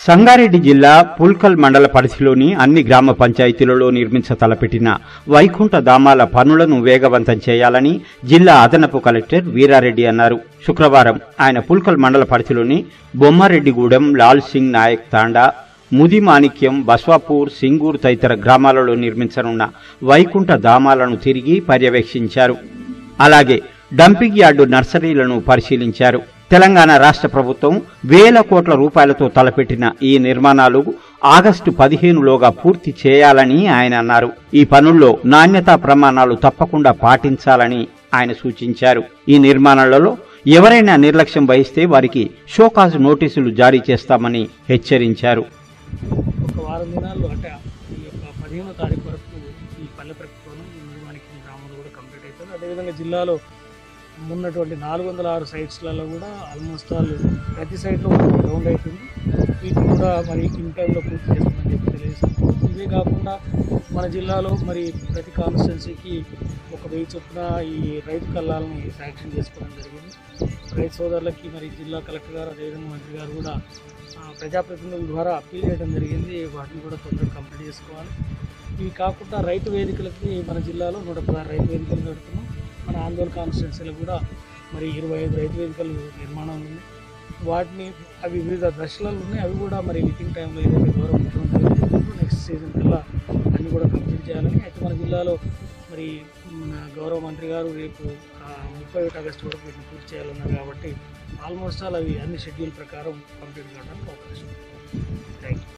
సంగారెడ్డి జిల్లా పుల్కల్ మండల పరిధిలోని అన్ని గ్రామ పంచాయతీలలో నిర్మించ తలపెట్టిన వైకుంఠ ధామాల పనులను వేగవంతం చేయాలని జిల్లా అదనపు కలెక్టర్ వీరారెడ్డి అన్నారు శుక్రవారం ఆయన పుల్కల్ మండల పరిధిలోని బొమ్మారెడ్డిగూడెం లాల్ సింగ్ నాయక్ తాండా ముదిమాణిక్యం బస్వాపూర్ సింగూర్ తదితర గ్రామాలలో నిర్మించనున్న వైకుంఠ ధామాలను తిరిగి పర్యవేక్షించారు అలాగే డంపింగ్ యార్డు నర్సరీలను పరిశీలించారు తెలంగాణ రాష్ట్ర ప్రభుత్వం వేల కోట్ల రూపాయలతో తలపెట్టిన ఈ నిర్మాణాలు ఆగస్టు పదిహేనులోగా పూర్తి చేయాలని ఆయన అన్నారు ఈ పనుల్లో నాణ్యతా ప్రమాణాలు తప్పకుండా పాటించాలని ఆయన సూచించారు ఈ నిర్మాణాలలో ఎవరైనా నిర్లక్ష్యం వహిస్తే వారికి షోకాజ్ నోటీసులు జారీ చేస్తామని హెచ్చరించారు ఒక వారం దినాల్లో అంటే ఈ యొక్క పదిహేనో తారీఖు వరకు ఈ పల్లె ప్రకృతిలోను నిర్మాణికి గ్రామంలో కూడా కంప్లీట్ అవుతుంది అదేవిధంగా జిల్లాలో ఉన్నటువంటి నాలుగు వందల ఆరు సైట్స్లలో కూడా ఆల్మోస్ట్ ఆల్ ప్రతి సైట్లో గ్రౌండ్ అవుతుంది వీటిని కూడా మరి ఇన్ టైంలో పూర్తి చేస్తామని చెప్పి తెలియజేస్తున్నాం ఇవే కాకుండా మన జిల్లాలో మరి ప్రతి కాన్స్టిట్యున్సీకి ఒక వెయ్యి చొప్పున ఈ రైతు కల్లాలని శాంక్షన్ చేసుకోవడం జరిగింది రైతు సోదరులకి మరి జిల్లా కలెక్టర్ గారు అదేవిధంగా మంత్రి గారు కూడా ఆ, ప్రజాప్రతినిధుల ద్వారా అప్పీల్ చేయడం జరిగింది వాటిని కూడా తొందరగా కంప్లీట్ చేసుకోవాలి ఇవి కాకుండా రైతు వేదికలకి మన జిల్లాలో నూట పదహారు రైతు వేదికలు పెడుతున్నాం మన ఆందోళన కాన్స్టిట్యున్సీలో కూడా మరి ఇరవై ఐదు రైతు వేదికలు నిర్మాణం ఉంది వాటిని అవి వివిధ దశలలో ఉన్నాయి అవి కూడా మరి వితిన్ టైంలో ఏదైతే గౌరవ ముఖ్యమంత్రి నెక్స్ట్ సీజన్ కల్లా అన్ని కూడా కంప్లీట్ చేయాలని అయితే మన జిల్లాలో మరి మన గౌరవ మంత్రి గారు రేపు ముప్పై ఒకటి ఆగస్టు వరకు వీటిని పూర్తి చేయాలన్నారు కాబట్టి ఆల్మోస్ట్ ఆల్ అవి అన్ని షెడ్యూల్ ప్రకారం కంప్లీట్ కావడానికి అవకాశం ఉంది థ్యాంక్ యూ